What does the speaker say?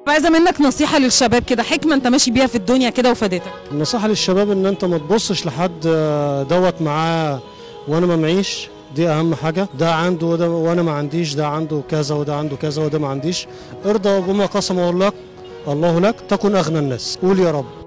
عايزه منك نصيحه للشباب كده حكمه انت ماشي بيها في الدنيا كده وفادتك النصيحة للشباب ان انت ما تبصش لحد آه، دوت معاه وانا ما معيش دي اهم حاجة ده عنده وده وانا ما عنديش ده عنده كذا وده عنده كذا وده ما عنديش ارضى بما قسمه الله الله لك تكن اغنى الناس قول يا رب